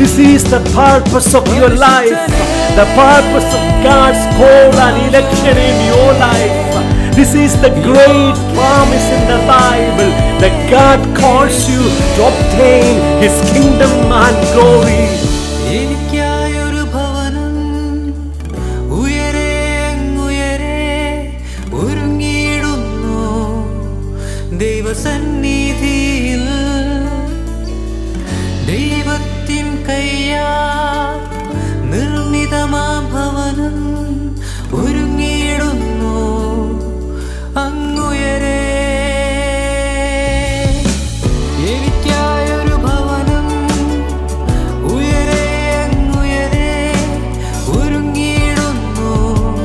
This is the purpose of your life. The purpose of God's call and election in your life. This is the great promise in the Bible that God calls you to obtain His kingdom and glory. എനിക്കായൊരു ഭവനം ഉയരെ അങ്ങുയരെ ഒരുങ്ങിയിടുന്നു ദൈവസന്നിധിയിൽ ദൈവത്തിൻ കയ്യാ നിർമ്മിതമാ ഭവനം ഒരുങ്ങിയിടുന്നു അങ്ങുയരെ എനിക്കായൊരു ഭവനം ഉയരെ അങ്ങുയരെ ഒരുങ്ങിയിടുന്നു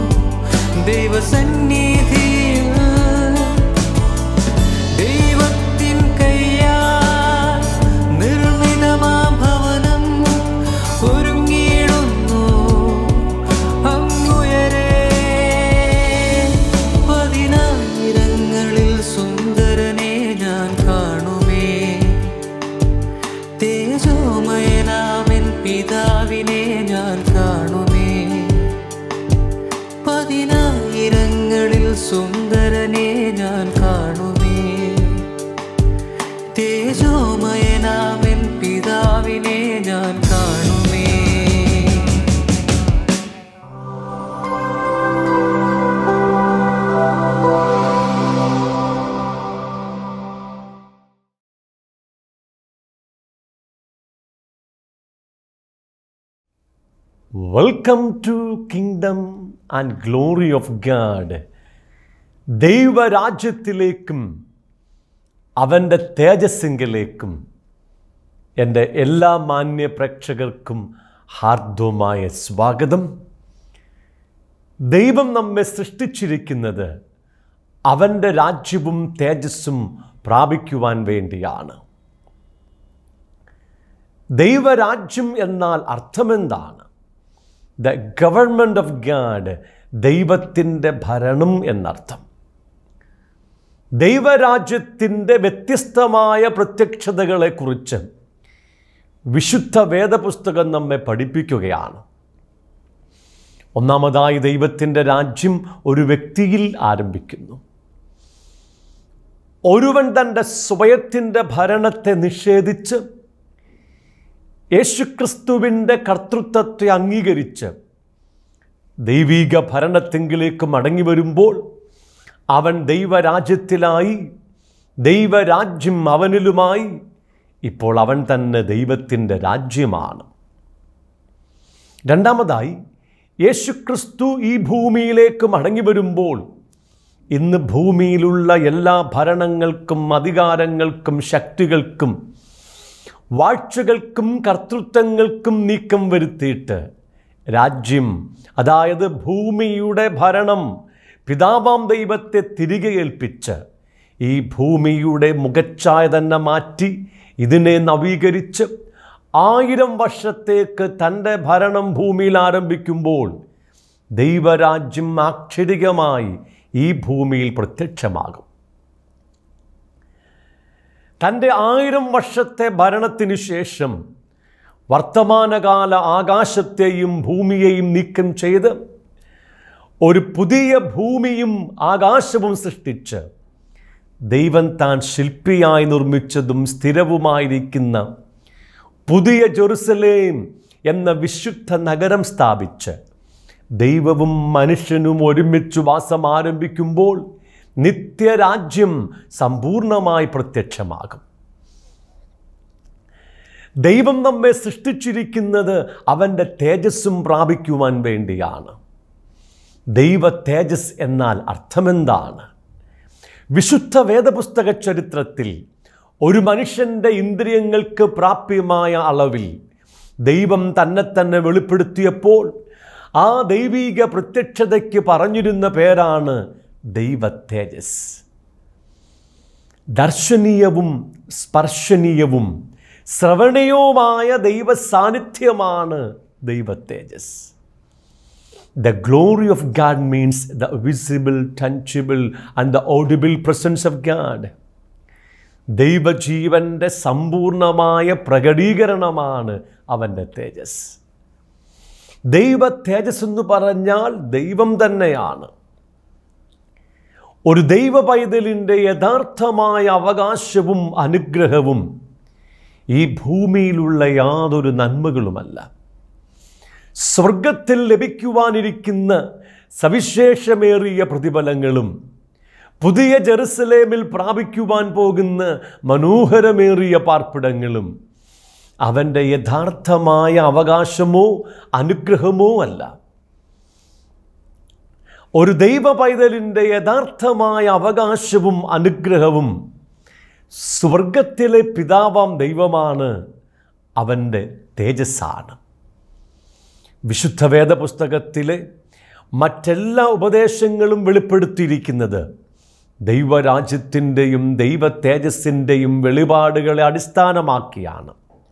ദൈവസന്നിധിയിൽ ദൈവത്തിൻ കയ്യാൽ നിർമ്മിതമാ ഭവനം ഒരുങ്ങിയിടുന്നു അങ്ങുയരെ പതിനായിരങ്ങളിൽ സുന്ദരനെ ഞാൻ കാണുമേ തേജോമയനാമൻ പിതാവിനെ ഞാൻ കാണുമേ പതിനായിരങ്ങളിൽ സുന്ദരനെ ഞാൻ കാണുമേ തേജോമയനാമൻ പിതാവിനെ ഞാൻ കാണുമേ welcome to kingdom and glory of God ദൈവരാജ്യത്തിലേക്കും അവൻ്റെ തേജസ്സിങ്കിലേക്കും എൻ്റെ എല്ലാ മാന്യ പ്രേക്ഷകർക്കും ഹാർദവമായ സ്വാഗതം ദൈവം നമ്മെ സൃഷ്ടിച്ചിരിക്കുന്നത് അവൻ്റെ രാജ്യവും തേജസ്സും പ്രാപിക്കുവാൻ വേണ്ടിയാണ് ദൈവരാജ്യം എന്നാൽ അർത്ഥമെന്താണ് ദ ഗവൺമെൻറ് ഓഫ് ഗാഡ് ദൈവത്തിൻ്റെ ഭരണം എന്നർത്ഥം ദൈവരാജ്യത്തിൻ്റെ വ്യത്യസ്തമായ പ്രത്യക്ഷതകളെക്കുറിച്ച് വിശുദ്ധ വേദപുസ്തകം നമ്മെ പഠിപ്പിക്കുകയാണ് ഒന്നാമതായി ദൈവത്തിൻ്റെ രാജ്യം ഒരു വ്യക്തിയിൽ ആരംഭിക്കുന്നു ഒരുവൻ തൻ്റെ സ്വയത്തിൻ്റെ ഭരണത്തെ നിഷേധിച്ച് യേശുക്രിസ്തുവിൻ്റെ കർത്തൃത്വത്തെ അംഗീകരിച്ച് ദൈവീക ഭരണത്തെങ്കിലേക്ക് മടങ്ങി വരുമ്പോൾ അവൻ ദൈവരാജ്യത്തിലായി ദൈവരാജ്യം അവനിലുമായി ഇപ്പോൾ അവൻ തന്നെ ദൈവത്തിൻ്റെ രാജ്യമാണ് രണ്ടാമതായി യേശുക്രിസ്തു ഈ ഭൂമിയിലേക്ക് മടങ്ങി വരുമ്പോൾ ഇന്ന് ഭൂമിയിലുള്ള എല്ലാ ഭരണങ്ങൾക്കും അധികാരങ്ങൾക്കും ശക്തികൾക്കും വാഴ്ചകൾക്കും കർത്തൃത്വങ്ങൾക്കും നീക്കം വരുത്തിയിട്ട് രാജ്യം അതായത് ഭൂമിയുടെ ഭരണം പിതാവാം ദൈവത്തെ തിരികെ ഏൽപ്പിച്ച് ഈ ഭൂമിയുടെ മുഖച്ഛായ തന്നെ മാറ്റി ഇതിനെ നവീകരിച്ച് ആയിരം വർഷത്തേക്ക് തൻ്റെ ഭരണം ഭൂമിയിൽ ആരംഭിക്കുമ്പോൾ ദൈവരാജ്യം ആക്ഷരികമായി ഈ ഭൂമിയിൽ പ്രത്യക്ഷമാകും തൻ്റെ ആയിരം വർഷത്തെ ഭരണത്തിനു ശേഷം വർത്തമാനകാല ആകാശത്തെയും ഭൂമിയെയും നീക്കം ചെയ്ത് ഒരു പുതിയ ഭൂമിയും ആകാശവും സൃഷ്ടിച്ച് ദൈവം താൻ ശില്പിയായി നിർമ്മിച്ചതും സ്ഥിരവുമായിരിക്കുന്ന പുതിയ ജെറുസലേം എന്ന വിശുദ്ധ നഗരം സ്ഥാപിച്ച് ദൈവവും മനുഷ്യനും ഒരുമിച്ച് വാസം ആരംഭിക്കുമ്പോൾ നിത്യരാജ്യം സമ്പൂർണമായി പ്രത്യക്ഷമാകും ദൈവം നമ്മെ സൃഷ്ടിച്ചിരിക്കുന്നത് അവൻ്റെ തേജസ്സും പ്രാപിക്കുവാൻ വേണ്ടിയാണ് ദൈവ തേജസ് എന്നാൽ അർത്ഥമെന്താണ് വിശുദ്ധ വേദപുസ്തക ചരിത്രത്തിൽ ഒരു മനുഷ്യൻ്റെ ഇന്ദ്രിയങ്ങൾക്ക് പ്രാപ്യമായ അളവിൽ ദൈവം തന്നെ തന്നെ വെളിപ്പെടുത്തിയപ്പോൾ ആ ദൈവീക പ്രത്യക്ഷതയ്ക്ക് പറഞ്ഞിരുന്ന പേരാണ് ദൈവ തേജസ് ദർശനീയവും സ്പർശനീയവും ശ്രവണീയവുമായ ദൈവ സാന്നിധ്യമാണ് ദൈവ തേജസ് The glory of God means the visible, tangible, and the audible presence of God. ദൈവജീവൻ്റെ സമ്പൂർണമായ പ്രകടീകരണമാണ് അവൻ്റെ തേജസ് ദൈവ തേജസ് എന്ന് പറഞ്ഞാൽ ദൈവം തന്നെയാണ് ഒരു ദൈവ പൈതലിൻ്റെ യഥാർത്ഥമായ അവകാശവും അനുഗ്രഹവും ഈ ഭൂമിയിലുള്ള യാതൊരു നന്മകളുമല്ല സ്വർഗത്തിൽ ലഭിക്കുവാനിരിക്കുന്ന സവിശേഷമേറിയ പ്രതിഫലങ്ങളും പുതിയ ജെറുസലേമിൽ പ്രാപിക്കുവാൻ പോകുന്ന മനോഹരമേറിയ പാർപ്പിടങ്ങളും അവൻ്റെ യഥാർത്ഥമായ അവകാശമോ അനുഗ്രഹമോ അല്ല ഒരു ദൈവ പൈതലിൻ്റെ യഥാർത്ഥമായ അവകാശവും അനുഗ്രഹവും സ്വർഗത്തിലെ പിതാവാം ദൈവമാണ് അവൻ്റെ തേജസ്സാണ് വിശുദ്ധ വേദപുസ്തകത്തിലെ മറ്റെല്ലാ ഉപദേശങ്ങളും വെളിപ്പെടുത്തിയിരിക്കുന്നത് ദൈവരാജ്യത്തിൻ്റെയും ദൈവ തേജസ്സിൻ്റെയും വെളിപാടുകളെ അടിസ്ഥാനമാക്കിയാണ്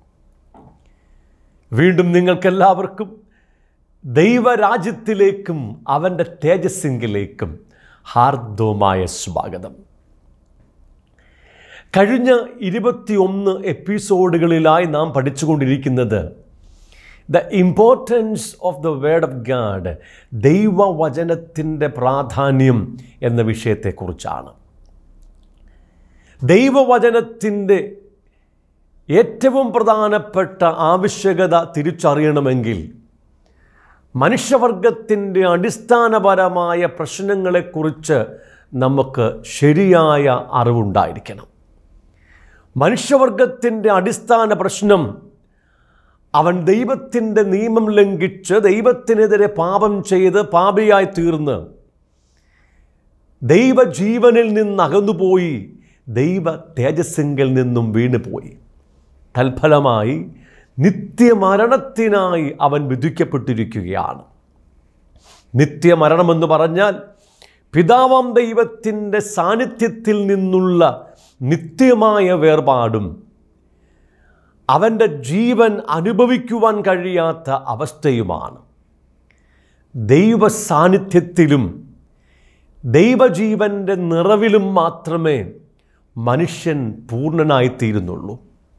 വീണ്ടും നിങ്ങൾക്കെല്ലാവർക്കും ദൈവരാജ്യത്തിലേക്കും അവൻ്റെ തേജസ്സിങ്കിലേക്കും ഹാർദവുമായ സ്വാഗതം കഴിഞ്ഞ ഇരുപത്തിയൊന്ന് എപ്പിസോഡുകളിലായി നാം പഠിച്ചുകൊണ്ടിരിക്കുന്നത് the importance of the word of God ദൈവവചനത്തിൻ്റെ പ്രാധാന്യം എന്ന വിഷയത്തെക്കുറിച്ചാണ് ദൈവവചനത്തിൻ്റെ ഏറ്റവും പ്രധാനപ്പെട്ട ആവശ്യകത തിരിച്ചറിയണമെങ്കിൽ മനുഷ്യവർഗത്തിൻ്റെ അടിസ്ഥാനപരമായ പ്രശ്നങ്ങളെക്കുറിച്ച് നമുക്ക് ശരിയായ അറിവുണ്ടായിരിക്കണം മനുഷ്യവർഗത്തിൻ്റെ അടിസ്ഥാന പ്രശ്നം അവൻ ദൈവത്തിൻ്റെ നിയമം ലംഘിച്ച് ദൈവത്തിനെതിരെ പാപം ചെയ്ത് പാപിയായി തീർന്ന് ദൈവജീവനിൽ നിന്ന് അകന്നുപോയി ദൈവ തേജസ്സിങ്കിൽ നിന്നും വീണുപോയി തൽഫലമായി നിത്യമരണത്തിനായി അവൻ വിധിക്കപ്പെട്ടിരിക്കുകയാണ് നിത്യമരണമെന്ന് പറഞ്ഞാൽ പിതാവാം ദൈവത്തിൻ്റെ സാന്നിധ്യത്തിൽ നിന്നുള്ള നിത്യമായ വേർപാടും അവൻ്റെ ജീവൻ അനുഭവിക്കുവാൻ കഴിയാത്ത അവസ്ഥയുമാണ് ദൈവ സാന്നിധ്യത്തിലും ദൈവജീവൻ്റെ നിറവിലും മാത്രമേ മനുഷ്യൻ പൂർണ്ണനായിത്തീരുന്നുള്ളൂ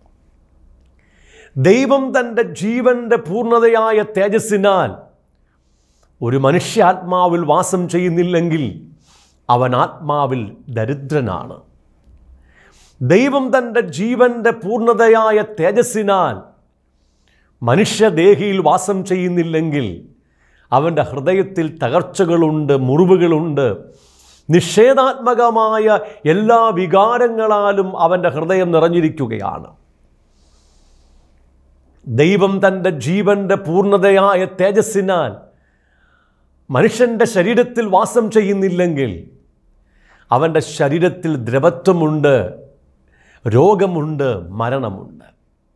ദൈവം തൻ്റെ ജീവൻ്റെ പൂർണ്ണതയായ തേജസ്സിനാൽ ഒരു മനുഷ്യാത്മാവിൽ വാസം ചെയ്യുന്നില്ലെങ്കിൽ അവൻ ആത്മാവിൽ ദരിദ്രനാണ് ദൈവം തൻ്റെ ജീവൻ്റെ പൂർണ്ണതയായ തേജസ്സിനാൽ മനുഷ്യദേഹിയിൽ വാസം ചെയ്യുന്നില്ലെങ്കിൽ അവൻ്റെ ഹൃദയത്തിൽ തകർച്ചകളുണ്ട് മുറിവുകളുണ്ട് നിഷേധാത്മകമായ എല്ലാ വികാരങ്ങളാലും അവൻ്റെ ഹൃദയം നിറഞ്ഞിരിക്കുകയാണ് ദൈവം തൻ്റെ ജീവൻ്റെ പൂർണ്ണതയായ തേജസ്സിനാൽ മനുഷ്യൻ്റെ ശരീരത്തിൽ വാസം ചെയ്യുന്നില്ലെങ്കിൽ അവൻ്റെ ശരീരത്തിൽ ദ്രവത്വമുണ്ട് രോഗമുണ്ട് മരണമുണ്ട്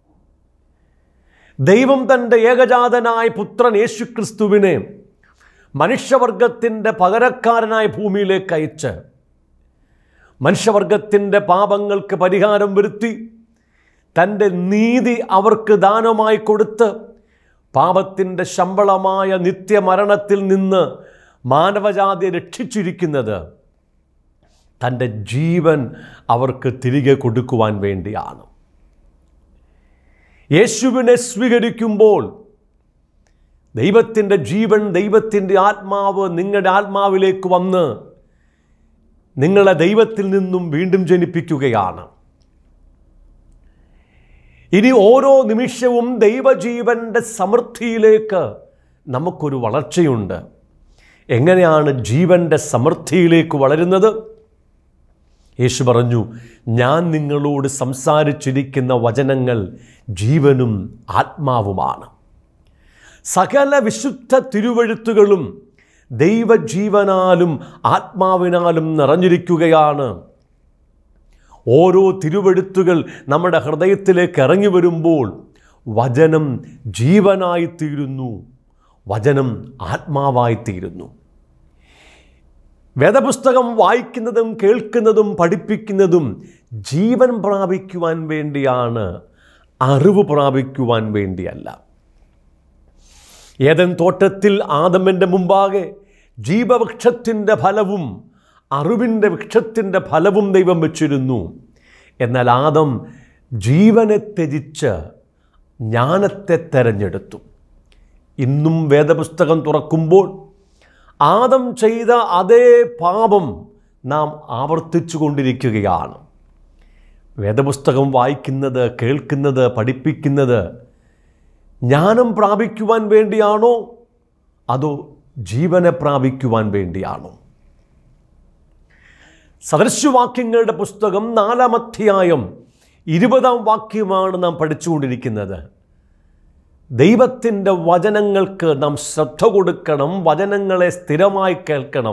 ദൈവം തൻ്റെ ഏകജാതനായ പുത്രൻ യേശുക്രിസ്തുവിനെ മനുഷ്യവർഗത്തിൻ്റെ പകരക്കാരനായ ഭൂമിയിലേക്ക് അയച്ച് മനുഷ്യവർഗത്തിൻ്റെ പാപങ്ങൾക്ക് പരിഹാരം വരുത്തി തൻ്റെ നീതി അവർക്ക് ദാനമായി കൊടുത്ത് പാപത്തിൻ്റെ ശമ്പളമായ നിത്യമരണത്തിൽ നിന്ന് മാനവജാതിയെ രക്ഷിച്ചിരിക്കുന്നത് തൻ്റെ ജീവൻ അവർക്ക് തിരികെ കൊടുക്കുവാൻ വേണ്ടിയാണ് യേശുവിനെ സ്വീകരിക്കുമ്പോൾ ദൈവത്തിൻ്റെ ജീവൻ ദൈവത്തിൻ്റെ ആത്മാവ് നിങ്ങളുടെ ആത്മാവിലേക്ക് വന്ന് നിങ്ങളെ ദൈവത്തിൽ നിന്നും വീണ്ടും ജനിപ്പിക്കുകയാണ് ഇനി ഓരോ നിമിഷവും ദൈവജീവൻ്റെ സമൃദ്ധിയിലേക്ക് നമുക്കൊരു വളർച്ചയുണ്ട് എങ്ങനെയാണ് ജീവൻ്റെ സമൃദ്ധിയിലേക്ക് വളരുന്നത് യേശു പറഞ്ഞു ഞാൻ നിങ്ങളോട് സംസാരിച്ചിരിക്കുന്ന വചനങ്ങൾ ജീവനും ആത്മാവുമാണ് സകല വിശുദ്ധ തിരുവഴുത്തുകളും ദൈവജീവനാലും ആത്മാവിനാലും നിറഞ്ഞിരിക്കുകയാണ് ഓരോ തിരുവഴുത്തുകൾ നമ്മുടെ ഹൃദയത്തിലേക്ക് ഇറങ്ങി വരുമ്പോൾ വചനം ജീവനായിത്തീരുന്നു വചനം ആത്മാവായിത്തീരുന്നു വേദപുസ്തകം വായിക്കുന്നതും കേൾക്കുന്നതും പഠിപ്പിക്കുന്നതും ജീവൻ പ്രാപിക്കുവാൻ വേണ്ടിയാണ് അറിവ് പ്രാപിക്കുവാൻ വേണ്ടിയല്ല ഏതൻ തോട്ടത്തിൽ ആദമൻ്റെ മുമ്പാകെ ജീവവൃക്ഷത്തിൻ്റെ ഫലവും അറിവിൻ്റെ വൃക്ഷത്തിൻ്റെ ഫലവും ദൈവം വെച്ചിരുന്നു എന്നാൽ ആദം ജീവനെ ത്യജിച്ച് ജ്ഞാനത്തെ തെരഞ്ഞെടുത്തു ഇന്നും വേദപുസ്തകം തുറക്കുമ്പോൾ ആദം ചെയ്ത അതേ പാപം നാം ആവർത്തിച്ചു കൊണ്ടിരിക്കുകയാണ് വേദപുസ്തകം വായിക്കുന്നത് കേൾക്കുന്നത് പഠിപ്പിക്കുന്നത് ജ്ഞാനം പ്രാപിക്കുവാൻ വേണ്ടിയാണോ അതോ ജീവനെ പ്രാപിക്കുവാൻ വേണ്ടിയാണോ സദൃശവാക്യങ്ങളുടെ പുസ്തകം നാലാം അധ്യായം ഇരുപതാം വാക്യമാണ് നാം പഠിച്ചുകൊണ്ടിരിക്കുന്നത് ദൈവത്തിൻ്റെ വചനങ്ങൾക്ക് നാം ശ്രദ്ധ കൊടുക്കണം വചനങ്ങളെ സ്ഥിരമായി കേൾക്കണം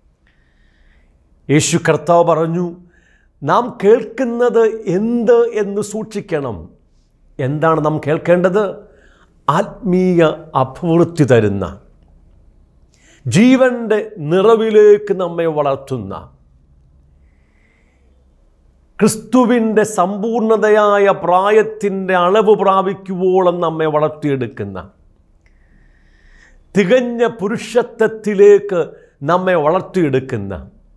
യേശു കർത്താവ് പറഞ്ഞു നാം കേൾക്കുന്നത് എന്ത് എന്ന് സൂക്ഷിക്കണം എന്താണ് നാം കേൾക്കേണ്ടത് ആത്മീയ അഭിവൃദ്ധി തരുന്ന ജീവൻ്റെ നിറവിലേക്ക് നമ്മെ വളർത്തുന്ന ക്രിസ്തുവിൻ്റെ സമ്പൂർണതയായ പ്രായത്തിൻ്റെ അളവ് പ്രാപിക്കുവോളം നമ്മെ വളർത്തിയെടുക്കുന്ന തികഞ്ഞ പുരുഷത്വത്തിലേക്ക് നമ്മെ വളർത്തിയെടുക്കുന്ന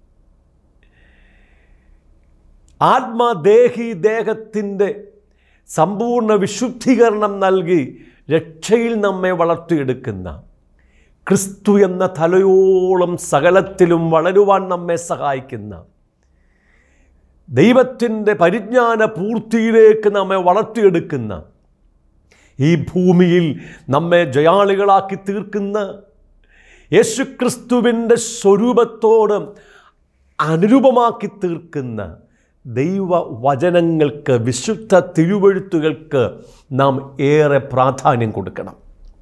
ആത്മദേഹി ദേഹത്തിൻ്റെ സമ്പൂർണ്ണ വിശുദ്ധീകരണം നൽകി രക്ഷയിൽ നമ്മെ വളർത്തിയെടുക്കുന്ന ക്രിസ്തു എന്ന തലയോളം സകലത്തിലും വളരുവാൻ നമ്മെ സഹായിക്കുന്ന ദൈവത്തിൻ്റെ പരിജ്ഞാന പൂർത്തിയിലേക്ക് നമ്മെ വളർത്തിയെടുക്കുന്ന ഈ ഭൂമിയിൽ നമ്മെ ജയാളികളാക്കി തീർക്കുന്ന യേശുക്രിസ്തുവിൻ്റെ സ്വരൂപത്തോട് അനുരൂപമാക്കി തീർക്കുന്ന ദൈവ വചനങ്ങൾക്ക് വിശുദ്ധ തിരുവഴുത്തുകൾക്ക് നാം ഏറെ പ്രാധാന്യം കൊടുക്കണം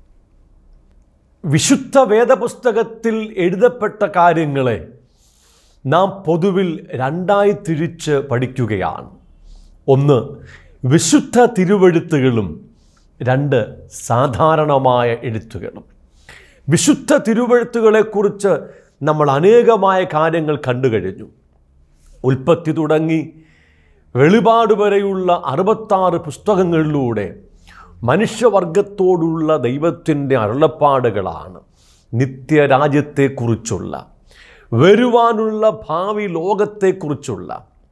വിശുദ്ധ വേദപുസ്തകത്തിൽ എഴുതപ്പെട്ട കാര്യങ്ങളെ നാം പൊതുവിൽ രണ്ടായി തിരിച്ച് പഠിക്കുകയാണ് ഒന്ന് വിശുദ്ധ തിരുവഴുത്തുകളും രണ്ട് സാധാരണമായ എഴുത്തുകളും വിശുദ്ധ തിരുവഴുത്തുകളെക്കുറിച്ച് നമ്മൾ അനേകമായ കാര്യങ്ങൾ കണ്ടു കഴിഞ്ഞു ഉൽപ്പത്തി തുടങ്ങി വെളിപാട് വരെയുള്ള അറുപത്താറ് പുസ്തകങ്ങളിലൂടെ മനുഷ്യവർഗത്തോടുള്ള ദൈവത്തിൻ്റെ അരുളപ്പാടുകളാണ് നിത്യരാജ്യത്തെക്കുറിച്ചുള്ള വരുവാനുള്ള ഭാവി ലോകത്തെക്കുറിച്ചുള്ള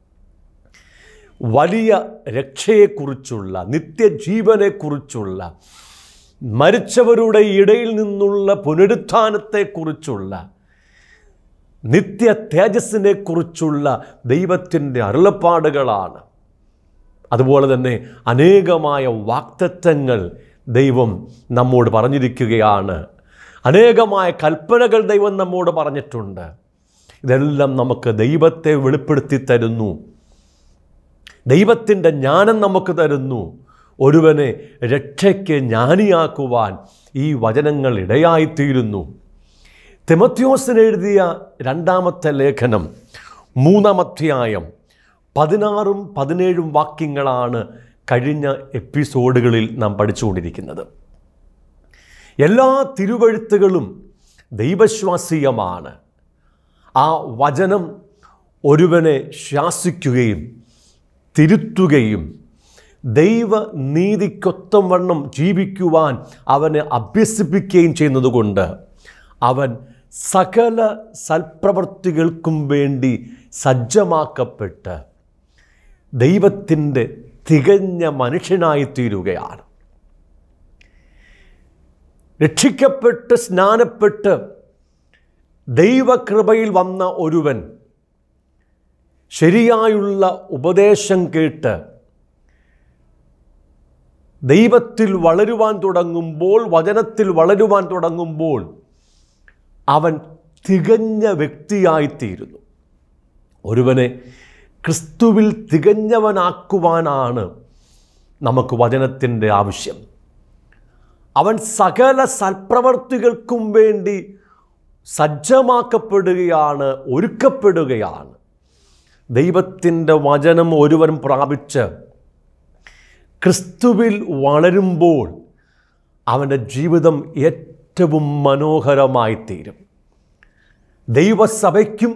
വലിയ രക്ഷയെക്കുറിച്ചുള്ള നിത്യജീവനെക്കുറിച്ചുള്ള മരിച്ചവരുടെ ഇടയിൽ നിന്നുള്ള പുനരുത്ഥാനത്തെക്കുറിച്ചുള്ള നിത്യ തേജസ്സിനെ കുറിച്ചുള്ള ദൈവത്തിൻ്റെ അരുളപ്പാടുകളാണ് അതുപോലെ തന്നെ അനേകമായ വാക്തത്വങ്ങൾ ദൈവം നമ്മോട് പറഞ്ഞിരിക്കുകയാണ് അനേകമായ കൽപ്പനകൾ ദൈവം നമ്മോട് പറഞ്ഞിട്ടുണ്ട് ഇതെല്ലാം നമുക്ക് ദൈവത്തെ വെളിപ്പെടുത്തി തരുന്നു ദൈവത്തിൻ്റെ ജ്ഞാനം നമുക്ക് തരുന്നു ഒരുവനെ രക്ഷയ്ക്ക് ജ്ഞാനിയാക്കുവാൻ ഈ വചനങ്ങൾ ഇടയായിത്തീരുന്നു തിമത്യോസിന് എഴുതിയ രണ്ടാമത്തെ ലേഖനം മൂന്നാം അധ്യായം പതിനാറും പതിനേഴും വാക്യങ്ങളാണ് കഴിഞ്ഞ എപ്പിസോഡുകളിൽ നാം പഠിച്ചുകൊണ്ടിരിക്കുന്നത് എല്ലാ തിരുവഴുത്തുകളും ദൈവശ്വാസീയമാണ് ആ വചനം ഒരുവനെ ശാസിക്കുകയും തിരുത്തുകയും ദൈവ നീതിക്കൊത്തം വണ്ണം ജീവിക്കുവാൻ അവനെ അഭ്യസിപ്പിക്കുകയും ചെയ്യുന്നതുകൊണ്ട് അവൻ സകല സൽപ്രവർത്തികൾക്കും വേണ്ടി സജ്ജമാക്കപ്പെട്ട് ദൈവത്തിൻ്റെ തികഞ്ഞ മനുഷ്യനായി തീരുകയാണ് രക്ഷിക്കപ്പെട്ട് സ്നാനപ്പെട്ട് ദൈവകൃപയിൽ വന്ന ഒരുവൻ ശരിയായുള്ള ഉപദേശം കേട്ട് ദൈവത്തിൽ വളരുവാൻ തുടങ്ങുമ്പോൾ വചനത്തിൽ വളരുവാൻ തുടങ്ങുമ്പോൾ അവൻ തികഞ്ഞ വ്യക്തിയായിത്തീരുന്നു ഒരുവനെ ക്രിസ്തുവിൽ തികഞ്ഞവനാക്കുവാനാണ് നമുക്ക് വചനത്തിൻ്റെ ആവശ്യം അവൻ സകല സൽപ്രവർത്തികൾക്കും വേണ്ടി സജ്ജമാക്കപ്പെടുകയാണ് ഒരുക്കപ്പെടുകയാണ് ദൈവത്തിൻ്റെ വചനം ഒരുവൻ പ്രാപിച്ച് ക്രിസ്തുവിൽ വളരുമ്പോൾ അവൻ്റെ ജീവിതം ഏറ്റവും മനോഹരമായി തീരും ദൈവസഭയ്ക്കും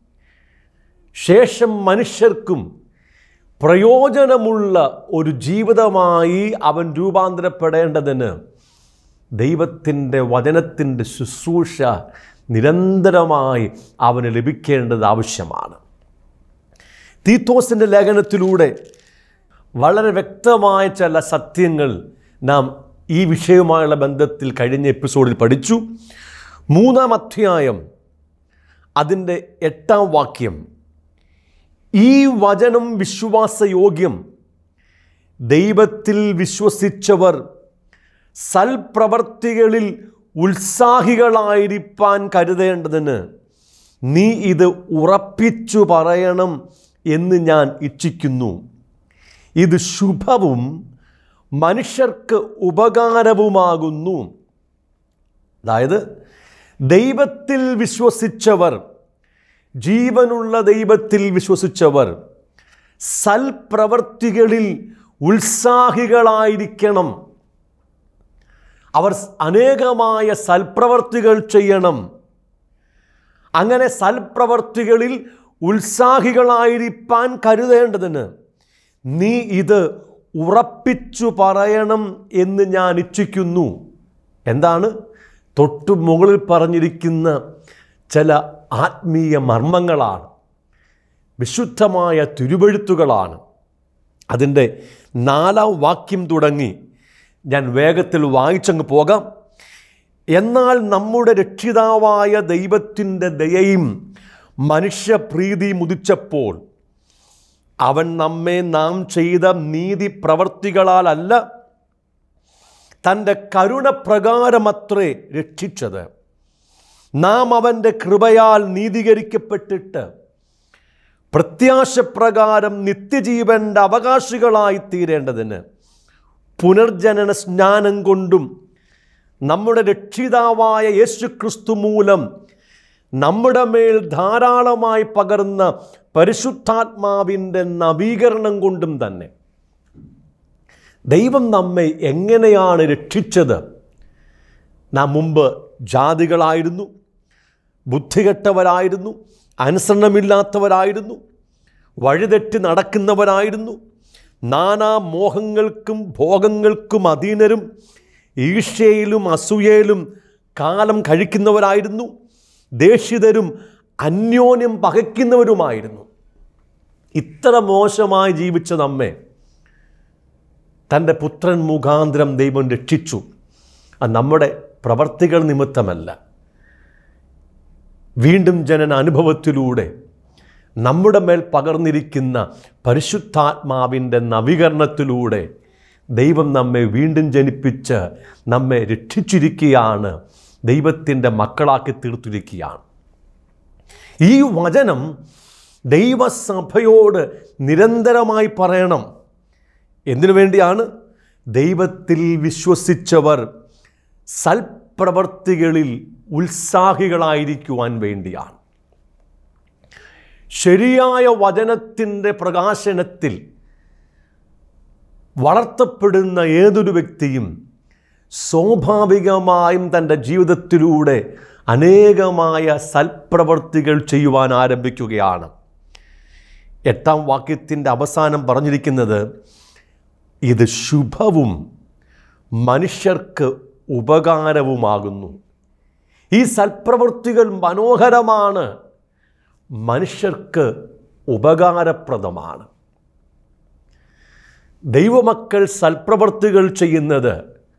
ശേഷം മനുഷ്യർക്കും പ്രയോജനമുള്ള ഒരു ജീവിതമായി അവൻ രൂപാന്തരപ്പെടേണ്ടതിന് ദൈവത്തിൻ്റെ വചനത്തിൻ്റെ ശുശ്രൂഷ നിരന്തരമായി അവന് ലഭിക്കേണ്ടത് ആവശ്യമാണ് തീത്തോസിൻ്റെ ലേഖനത്തിലൂടെ വളരെ വ്യക്തമായ ചില സത്യങ്ങൾ നാം ഈ വിഷയവുമായുള്ള ബന്ധത്തിൽ കഴിഞ്ഞ എപ്പിസോഡിൽ പഠിച്ചു മൂന്നാം അധ്യായം അതിൻ്റെ എട്ടാം വാക്യം ഈ വചനം വിശ്വാസയോഗ്യം ദൈവത്തിൽ വിശ്വസിച്ചവർ സൽപ്രവർത്തികളിൽ ഉത്സാഹികളായിരിക്കാൻ കരുതേണ്ടതിന് നീ ഇത് ഉറപ്പിച്ചു പറയണം എന്ന് ഞാൻ ഇച്ഛിക്കുന്നു ഇത് ശുഭവും മനുഷ്യർക്ക് ഉപകാരവുമാകുന്നു അതായത് ദൈവത്തിൽ വിശ്വസിച്ചവർ ജീവനുള്ള ദൈവത്തിൽ വിശ്വസിച്ചവർ സൽപ്രവർത്തികളിൽ ഉത്സാഹികളായിരിക്കണം അവർ അനേകമായ സൽപ്രവർത്തികൾ ചെയ്യണം അങ്ങനെ സൽപ്രവർത്തികളിൽ ഉത്സാഹികളായിരിക്കാൻ കരുതേണ്ടതിന് നീ ഇത് ഉറപ്പിച്ചു പറയണം എന്ന് ഞാൻ ഇച്ഛിക്കുന്നു എന്താണ് തൊട്ടു മുകളിൽ പറഞ്ഞിരിക്കുന്ന ചില ആത്മീയ മർമ്മങ്ങളാണ് വിശുദ്ധമായ തിരുവഴുത്തുകളാണ് അതിൻ്റെ നാലാം വാക്യം തുടങ്ങി ഞാൻ വേഗത്തിൽ വായിച്ചങ്ങ് പോകാം എന്നാൽ നമ്മുടെ രക്ഷിതാവായ ദൈവത്തിൻ്റെ ദയയും മനുഷ്യപ്രീതി മുതിച്ചപ്പോൾ അവൻ നമ്മെ നാം ചെയ്ത നീതി പ്രവർത്തികളാലല്ല തൻ്റെ കരുണപ്രകാരമത്രേ രക്ഷിച്ചത് നാം അവൻ്റെ കൃപയാൽ നീതീകരിക്കപ്പെട്ടിട്ട് പ്രത്യാശപ്രകാരം നിത്യജീവൻ്റെ അവകാശികളായി തീരേണ്ടതിന് പുനർജനന സ്നാനം കൊണ്ടും നമ്മുടെ രക്ഷിതാവായ യേശു ക്രിസ്തു മൂലം നമ്മുടെ മേൽ ധാരാളമായി പകർന്ന പരിശുദ്ധാത്മാവിൻ്റെ നവീകരണം കൊണ്ടും തന്നെ ദൈവം നമ്മെ എങ്ങനെയാണ് രക്ഷിച്ചത് നാം മുമ്പ് ജാതികളായിരുന്നു ബുദ്ധികെട്ടവരായിരുന്നു അനുസരണമില്ലാത്തവരായിരുന്നു വഴിതെറ്റി നടക്കുന്നവരായിരുന്നു നാനാ മോഹങ്ങൾക്കും ഭോഗങ്ങൾക്കും അധീനരും ഈർഷ്യയിലും അസൂയയിലും കാലം കഴിക്കുന്നവരായിരുന്നു ദേഷ്യതരും അന്യോന്യം പകയ്ക്കുന്നവരുമായിരുന്നു ഇത്ര മോശമായി ജീവിച്ച നമ്മെ തൻ്റെ പുത്രൻ മുഖാന്തരം ദൈവം രക്ഷിച്ചു അത് നമ്മുടെ പ്രവർത്തികൾ നിമിത്തമല്ല വീണ്ടും ജനന അനുഭവത്തിലൂടെ നമ്മുടെ മേൽ പകർന്നിരിക്കുന്ന പരിശുദ്ധാത്മാവിൻ്റെ നവീകരണത്തിലൂടെ ദൈവം നമ്മെ വീണ്ടും ജനിപ്പിച്ച് നമ്മെ രക്ഷിച്ചിരിക്കുകയാണ് ദൈവത്തിൻ്റെ മക്കളാക്കി തീർത്തിരിക്കുകയാണ് ഈ വചനം ദൈവസഭയോട് നിരന്തരമായി പറയണം എന്തിനു വേണ്ടിയാണ് ദൈവത്തിൽ വിശ്വസിച്ചവർ സൽപ്രവർത്തികളിൽ ഉത്സാഹികളായിരിക്കുവാൻ വേണ്ടിയാണ് ശരിയായ വചനത്തിൻ്റെ പ്രകാശനത്തിൽ വളർത്തപ്പെടുന്ന ഏതൊരു വ്യക്തിയും സ്വാഭാവികമായും തൻ്റെ ജീവിതത്തിലൂടെ അനേകമായ സൽപ്രവർത്തികൾ ചെയ്യുവാൻ ആരംഭിക്കുകയാണ് എട്ടാം വാക്യത്തിൻ്റെ അവസാനം പറഞ്ഞിരിക്കുന്നത് ഇത് ശുഭവും മനുഷ്യർക്ക് ഉപകാരവുമാകുന്നു ഈ സൽപ്രവൃത്തികൾ മനോഹരമാണ് മനുഷ്യർക്ക് ഉപകാരപ്രദമാണ് ദൈവമക്കൾ സൽപ്രവർത്തികൾ ചെയ്യുന്നത്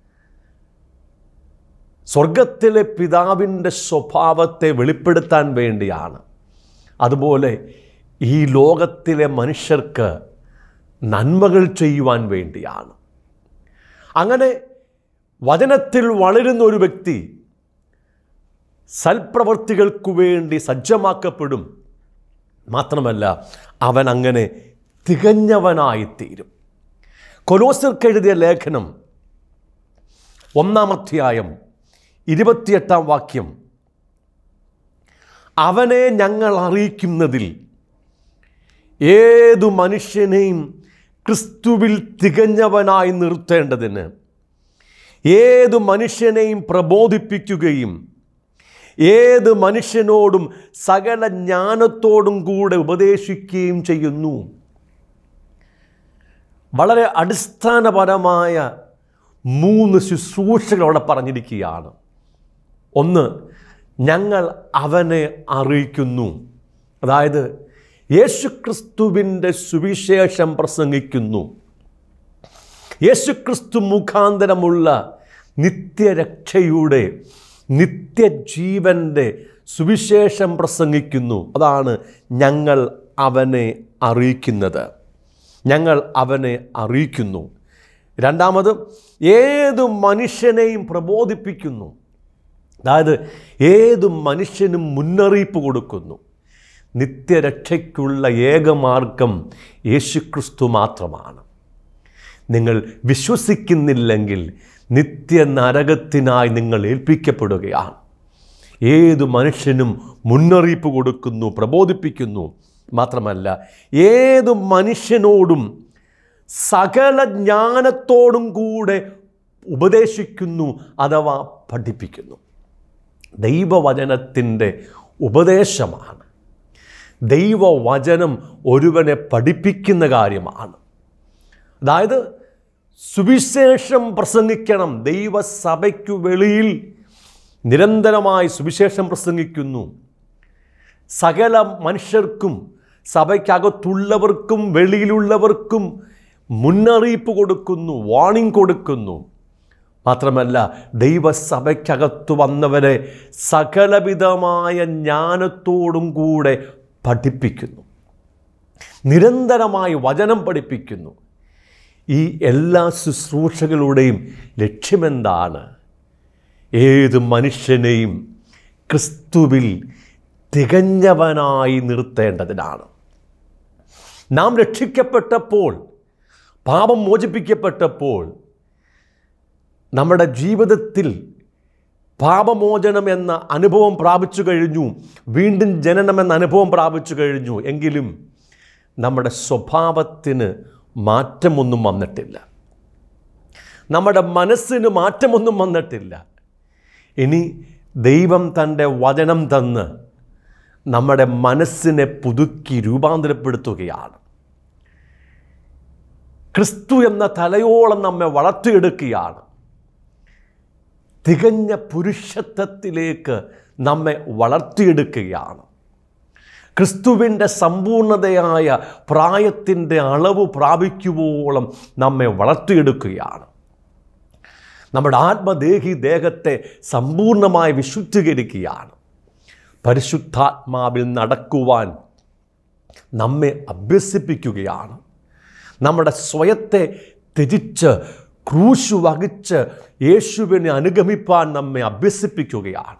സ്വർഗത്തിലെ പിതാവിൻ്റെ സ്വഭാവത്തെ വെളിപ്പെടുത്താൻ വേണ്ടിയാണ് അതുപോലെ ഈ ലോകത്തിലെ മനുഷ്യർക്ക് നന്മകൾ ചെയ്യുവാൻ വേണ്ടിയാണ് അങ്ങനെ വചനത്തിൽ വളരുന്ന ഒരു വ്യക്തി സൽപ്രവർത്തികൾക്കു വേണ്ടി സജ്ജമാക്കപ്പെടും മാത്രമല്ല അവൻ അങ്ങനെ തികഞ്ഞവനായിത്തീരും കൊലോസർക്കെഴുതിയ ലേഖനം ഒന്നാം അധ്യായം ഇരുപത്തിയെട്ടാം വാക്യം അവനെ ഞങ്ങൾ അറിയിക്കുന്നതിൽ ഏതു മനുഷ്യനെയും ക്രിസ്തുവിൽ തികഞ്ഞവനായി നിർത്തേണ്ടതിന് ഏതു മനുഷ്യനെയും പ്രബോധിപ്പിക്കുകയും ഏത് മനുഷ്യനോടും സകല ജ്ഞാനത്തോടും കൂടെ ഉപദേശിക്കുകയും ചെയ്യുന്നു വളരെ അടിസ്ഥാനപരമായ മൂന്ന് ശുശ്രൂഷകൾ അവിടെ പറഞ്ഞിരിക്കുകയാണ് ഒന്ന് ഞങ്ങൾ അവനെ അറിയിക്കുന്നു അതായത് യേശുക്രിസ്തുവിൻ്റെ സുവിശേഷം പ്രസംഗിക്കുന്നു യേശുക്രിസ്തു മുഖാന്തരമുള്ള നിത്യരക്ഷയുടെ നിത്യജീവൻ്റെ സുവിശേഷം പ്രസംഗിക്കുന്നു അതാണ് ഞങ്ങൾ അവനെ അറിയിക്കുന്നത് ഞങ്ങൾ അവനെ അറിയിക്കുന്നു രണ്ടാമത് ഏത് മനുഷ്യനെയും പ്രബോധിപ്പിക്കുന്നു അതായത് ഏത് മനുഷ്യനും മുന്നറിയിപ്പ് കൊടുക്കുന്നു നിത്യരക്ഷയ്ക്കുള്ള ഏകമാർഗം യേശുക്രിസ്തു മാത്രമാണ് നിങ്ങൾ വിശ്വസിക്കുന്നില്ലെങ്കിൽ നിത്യനരകത്തിനായി നിങ്ങൾ ഏൽപ്പിക്കപ്പെടുകയാണ് ഏത് മനുഷ്യനും മുന്നറിയിപ്പ് കൊടുക്കുന്നു പ്രബോധിപ്പിക്കുന്നു മാത്രമല്ല ഏത് മനുഷ്യനോടും സകല ജ്ഞാനത്തോടും കൂടെ ഉപദേശിക്കുന്നു അഥവാ പഠിപ്പിക്കുന്നു ദൈവവചനത്തിൻ്റെ ഉപദേശമാണ് ദൈവവചനം ഒരുവനെ പഠിപ്പിക്കുന്ന കാര്യമാണ് അതായത് സുവിശേഷം പ്രസംഗിക്കണം ദൈവസഭയ്ക്കു വെളിയിൽ നിരന്തരമായി സുവിശേഷം പ്രസംഗിക്കുന്നു സകല മനുഷ്യർക്കും സഭയ്ക്കകത്തുള്ളവർക്കും വെളിയിലുള്ളവർക്കും മുന്നറിയിപ്പ് കൊടുക്കുന്നു വാണിംഗ് കൊടുക്കുന്നു മാത്രമല്ല ദൈവസഭയ്ക്കകത്തു വന്നവരെ സകലവിധമായ ജ്ഞാനത്തോടും കൂടെ പഠിപ്പിക്കുന്നു നിരന്തരമായി വചനം പഠിപ്പിക്കുന്നു ഈ എല്ലാ ശുശ്രൂഷകളുടെയും ലക്ഷ്യമെന്താണ് ഏത് മനുഷ്യനെയും ക്രിസ്തുവിൽ തികഞ്ഞവനായി നിർത്തേണ്ടതിനാണ് നാം രക്ഷിക്കപ്പെട്ടപ്പോൾ പാപം മോചിപ്പിക്കപ്പെട്ടപ്പോൾ നമ്മുടെ ജീവിതത്തിൽ പാപമോചനം എന്ന അനുഭവം പ്രാപിച്ചു കഴിഞ്ഞു വീണ്ടും ജനനം എന്ന അനുഭവം പ്രാപിച്ചു കഴിഞ്ഞു എങ്കിലും നമ്മുടെ സ്വഭാവത്തിന് മാറ്റമൊന്നും വന്നിട്ടില്ല നമ്മുടെ മനസ്സിന് മാറ്റമൊന്നും വന്നിട്ടില്ല ഇനി ദൈവം തൻ്റെ വചനം തന്ന് നമ്മുടെ മനസ്സിനെ പുതുക്കി രൂപാന്തരപ്പെടുത്തുകയാണ് ക്രിസ്തു എന്ന തലയോളം നമ്മെ വളർത്തിയെടുക്കുകയാണ് തികഞ്ഞ പുരുഷത്വത്തിലേക്ക് നമ്മെ വളർത്തിയെടുക്കുകയാണ് ക്രിസ്തുവിൻ്റെ സമ്പൂർണതയായ പ്രായത്തിൻ്റെ അളവ് പ്രാപിക്കുവോളം നമ്മെ വളർത്തിയെടുക്കുകയാണ് നമ്മുടെ ആത്മദേഹി ദേഹത്തെ സമ്പൂർണമായി വിശുദ്ധീകരിക്കുകയാണ് പരിശുദ്ധാത്മാവിൽ നടക്കുവാൻ നമ്മെ അഭ്യസിപ്പിക്കുകയാണ് നമ്മുടെ സ്വയത്തെ ത്യജിച്ച് ക്രൂശ് വഹിച്ച് യേശുവിനെ അനുഗമിപ്പാൻ നമ്മെ അഭ്യസിപ്പിക്കുകയാണ്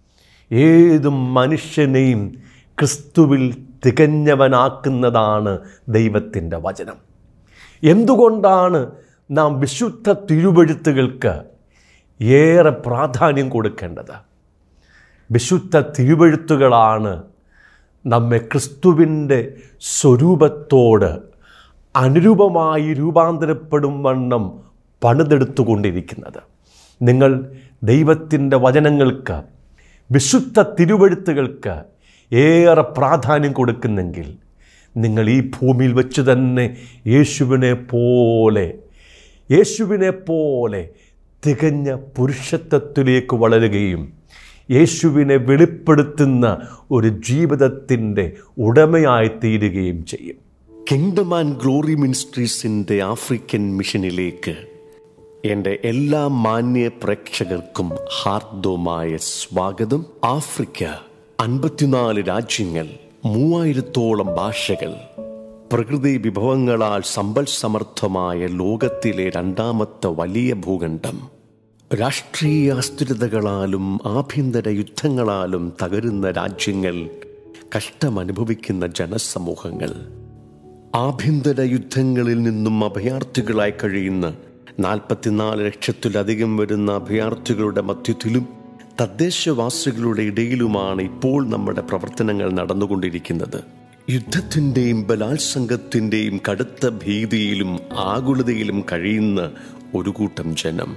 ഏത് മനുഷ്യനെയും ക്രിസ്തുവിൽ തികഞ്ഞവനാക്കുന്നതാണ് ദൈവത്തിൻ്റെ വചനം എന്തുകൊണ്ടാണ് നാം വിശുദ്ധ തിരുവഴുത്തുകൾക്ക് ഏറെ പ്രാധാന്യം കൊടുക്കേണ്ടത് വിശുദ്ധ തിരുവഴുത്തുകളാണ് നമ്മെ ക്രിസ്തുവിൻ്റെ സ്വരൂപത്തോട് അനുരൂപമായി രൂപാന്തരപ്പെടും വണ്ണം പണിതെടുത്തുകൊണ്ടിരിക്കുന്നത് നിങ്ങൾ ദൈവത്തിൻ്റെ വചനങ്ങൾക്ക് വിശുദ്ധ തിരുവഴുത്തുകൾക്ക് ഏറെ പ്രാധാന്യം കൊടുക്കുന്നെങ്കിൽ നിങ്ങൾ ഈ ഭൂമിയിൽ വെച്ച് തന്നെ യേശുവിനെ പോലെ യേശുവിനെ പോലെ തികഞ്ഞ പുരുഷത്വത്തിലേക്ക് വളരുകയും യേശുവിനെ വെളിപ്പെടുത്തുന്ന ഒരു ജീവിതത്തിൻ്റെ ഉടമയായി തീരുകയും ചെയ്യും കിങ്ഡം ആൻഡ് ഗ്ലോറി മിനിസ്ട്രീസിന്റെ ആഫ്രിക്കൻ മിഷനിലേക്ക് എൻ്റെ എല്ലാ മാന്യ പ്രേക്ഷകർക്കും ഹാർദവുമായ സ്വാഗതം ആഫ്രിക്ക അൻപത്തിനാല് രാജ്യങ്ങൾ മൂവായിരത്തോളം ഭാഷകൾ പ്രകൃതി വിഭവങ്ങളാൽ സമ്പൽ സമർത്ഥമായ ലോകത്തിലെ രണ്ടാമത്തെ വലിയ ഭൂഖണ്ഡം രാഷ്ട്രീയ അസ്ഥിരതകളാലും ആഭ്യന്തര യുദ്ധങ്ങളാലും തകരുന്ന രാജ്യങ്ങൾ കഷ്ടമനുഭവിക്കുന്ന ജനസമൂഹങ്ങൾ ആഭ്യന്തര യുദ്ധങ്ങളിൽ നിന്നും അഭയാർത്ഥികളായി കഴിയുന്ന നാൽപ്പത്തിനാല് ലക്ഷത്തിലധികം വരുന്ന അഭയാർത്ഥികളുടെ മധ്യത്തിലും തദ്ദേശവാസികളുടെ ഇടയിലുമാണ് ഇപ്പോൾ നമ്മുടെ പ്രവർത്തനങ്ങൾ നടന്നുകൊണ്ടിരിക്കുന്നത് യുദ്ധത്തിൻ്റെയും ബലാത്സംഗത്തിൻ്റെയും കടുത്ത ഭീതിയിലും ആകുലതയിലും കഴിയുന്ന ഒരു കൂട്ടം ജനം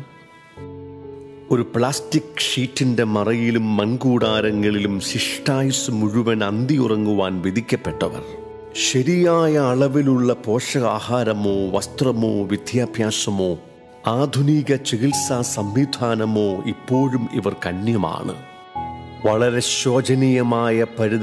ഒരു പ്ലാസ്റ്റിക് ഷീറ്റിന്റെ മറയിലും മൺകൂടാരങ്ങളിലും ശിഷ്ടായുസ് മുഴുവൻ അന്തിയുറങ്ങുവാൻ വിധിക്കപ്പെട്ടവർ ശരിയായ അളവിലുള്ള പോഷകാഹാരമോ വസ്ത്രമോ വിദ്യാഭ്യാസമോ ആധുനിക ചികിത്സാ സംവിധാനമോ ഇപ്പോഴും ഇവർ കന്യമാണ് വളരെ ശോചനീയമായ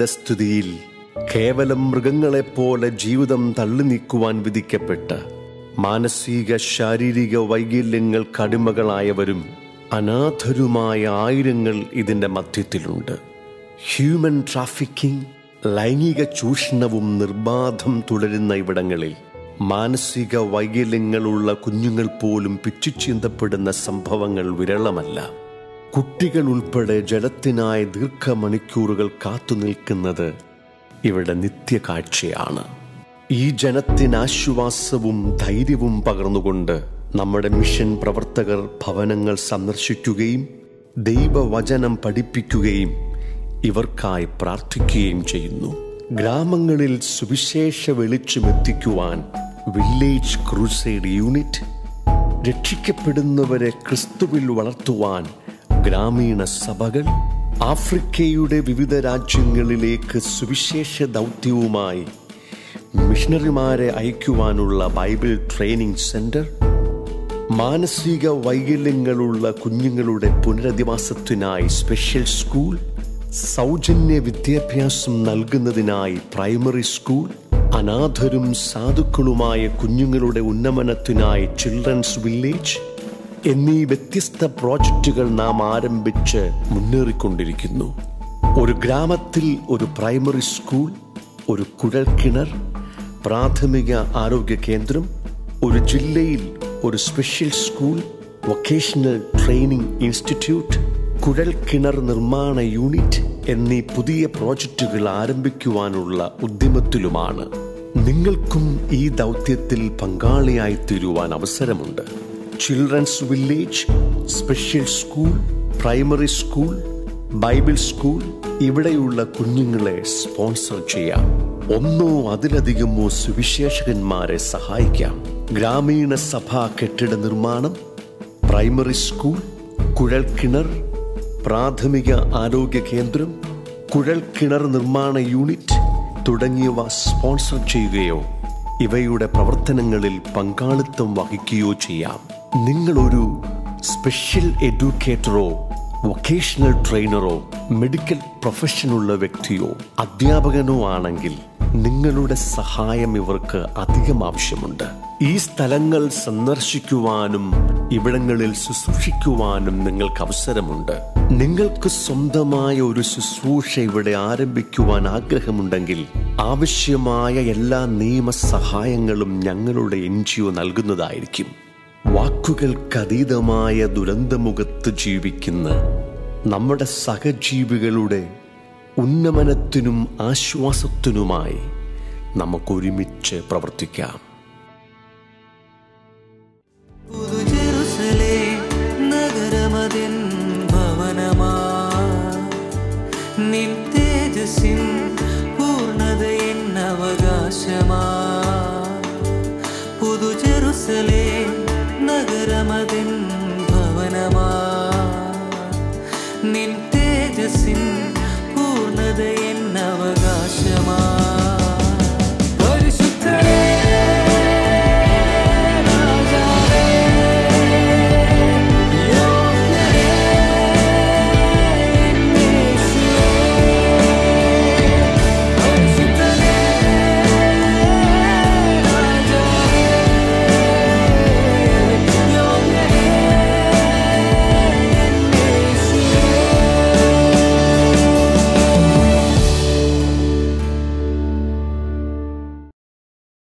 പരിതസ്ഥിതിയിൽ കേവലം മൃഗങ്ങളെപ്പോലെ ജീവിതം തള്ളി നീക്കുവാൻ വിധിക്കപ്പെട്ട് മാനസിക ശാരീരിക വൈകല്യങ്ങൾ കടിമകളായവരും അനാഥരുമായ ആയിരങ്ങൾ ഇതിന്റെ മധ്യത്തിലുണ്ട് ഹ്യൂമൻ ട്രാഫിക്കിംഗ് ലൈംഗിക ചൂഷണവും നിർബാധം തുടരുന്ന ഇവിടങ്ങളിൽ മാനസിക വൈകല്യങ്ങളുള്ള കുഞ്ഞുങ്ങൾ പോലും പിച്ചുചീന്തപ്പെടുന്ന സംഭവങ്ങൾ വിരളമല്ല കുട്ടികൾ ഉൾപ്പെടെ ജലത്തിനായി ദീർഘമണിക്കൂറുകൾ കാത്തുനിൽക്കുന്നത് ഇവിടെ നിത്യകാഴ്ചയാണ് ഈ ജനത്തിന് ആശ്വാസവും ധൈര്യവും പകർന്നുകൊണ്ട് നമ്മുടെ മിഷൻ പ്രവർത്തകർ ഭവനങ്ങൾ സന്ദർശിക്കുകയും ദൈവവചനം പഠിപ്പിക്കുകയും ഇവർക്കായി പ്രാർത്ഥിക്കുകയും ചെയ്യുന്നു ഗ്രാമങ്ങളിൽ സുവിശേഷ വെളിച്ചമെത്തിക്കുവാൻ വില്ലേജ് ക്രൂസൈഡ് യൂണിറ്റ് രക്ഷിക്കപ്പെടുന്നവരെ ക്രിസ്തുവിൽ വളർത്തുവാൻ ഗ്രാമീണ സഭകൾ ആഫ്രിക്കയുടെ വിവിധ രാജ്യങ്ങളിലേക്ക് സുവിശേഷ ദൗത്യവുമായി മിഷണറിമാരെ അയക്കുവാനുള്ള ബൈബിൾ ട്രെയിനിംഗ് സെന്റർ മാനസിക വൈകല്യങ്ങളുള്ള കുഞ്ഞുങ്ങളുടെ പുനരധിവാസത്തിനായി സ്പെഷ്യൽ സ്കൂൾ സൗജന്യ വിദ്യാഭ്യാസം നൽകുന്നതിനായി പ്രൈമറി സ്കൂൾ അനാഥരും സാധുക്കളുമായ കുഞ്ഞുങ്ങളുടെ ഉന്നമനത്തിനായി ചിൽഡ്രൻസ് വില്ലേജ് എന്നീ വ്യത്യസ്ത പ്രോജക്റ്റുകൾ നാം ആരംഭിച്ച് മുന്നേറിക്കൊണ്ടിരിക്കുന്നു ഒരു ഗ്രാമത്തിൽ ഒരു പ്രൈമറി സ്കൂൾ ഒരു കുഴൽക്കിണർ പ്രാഥമിക ആരോഗ്യ കേന്ദ്രം ഒരു ജില്ലയിൽ ഒരു special school vocational training institute കുഴൽ കിണർ നിർമ്മാണ യൂണിറ്റ് എന്നീ പുതിയ പ്രോജക്റ്റുകൾ ആരംഭിക്കുവാനുള്ള ഉദ്യമത്തിലുമാണ് നിങ്ങൾക്കും ഈ ദൗത്യത്തിൽ പങ്കാളിയായി തീരുവാൻ അവസരമുണ്ട് children's village special school primary school Bible school ഇവിടെയുള്ള കുഞ്ഞുങ്ങളെ സ്പോൺസർ ചെയ്യാം ഒന്നോ അതിലധികമോ സുവിശേഷകന്മാരെ സഹായിക്കാം ഗ്രാമീണ സഭാ കെട്ടിട നിർമ്മാണം പ്രൈമറി സ്കൂൾ കുഴൽക്കിണർ പ്രാഥമിക ആരോഗ്യ കേന്ദ്രം കുഴൽക്കിണർ നിർമ്മാണ യൂണിറ്റ് തുടങ്ങിയവ സ്പോൺസർ ചെയ്യുകയോ ഇവയുടെ പ്രവർത്തനങ്ങളിൽ പങ്കാളിത്തം വഹിക്കുകയോ ചെയ്യാം നിങ്ങളൊരു സ്പെഷ്യൽ എഡ്യൂക്കേറ്ററോ വൊക്കേഷണൽ ട്രെയിനറോ മെഡിക്കൽ പ്രൊഫഷനുള്ള വ്യക്തിയോ അധ്യാപകനോ ആണെങ്കിൽ നിങ്ങളുടെ സഹായം ഇവർക്ക് അധികം ആവശ്യമുണ്ട് ഈ സ്ഥലങ്ങൾ സന്ദർശിക്കുവാനും ഇവിടങ്ങളിൽ ശുശ്രൂഷിക്കുവാനും നിങ്ങൾക്ക് അവസരമുണ്ട് നിങ്ങൾക്ക് സ്വന്തമായ ഒരു ശുശ്രൂഷ ഇവിടെ ആരംഭിക്കുവാൻ ആഗ്രഹമുണ്ടെങ്കിൽ ആവശ്യമായ എല്ലാ നിയമസഹായങ്ങളും ഞങ്ങളുടെ എൻ ജി ഒ നൽകുന്നതായിരിക്കും വാക്കുകൾക്കതീതമായ ദുരന്തമുഖത്ത് ജീവിക്കുന്ന നമ്മുടെ സഹജീവികളുടെ ഉന്നമനത്തിനും ആശ്വാസത്തിനുമായി നമുക്കൊരുമിച്ച് പ്രവർത്തിക്കാം പുതു ജെറുസലേ നഗരമതിൻ ഭവനമാ നിൻ തേജസ്സിൻ പൂർണ്ണതയിൻ അവകാശമാ പുതു ജെറുസലേ നഗരമതിൻ ഭവനമാ നിൻ തേജസ്സിൻ പൂർണ്ണതയിൻ അവകാശമാ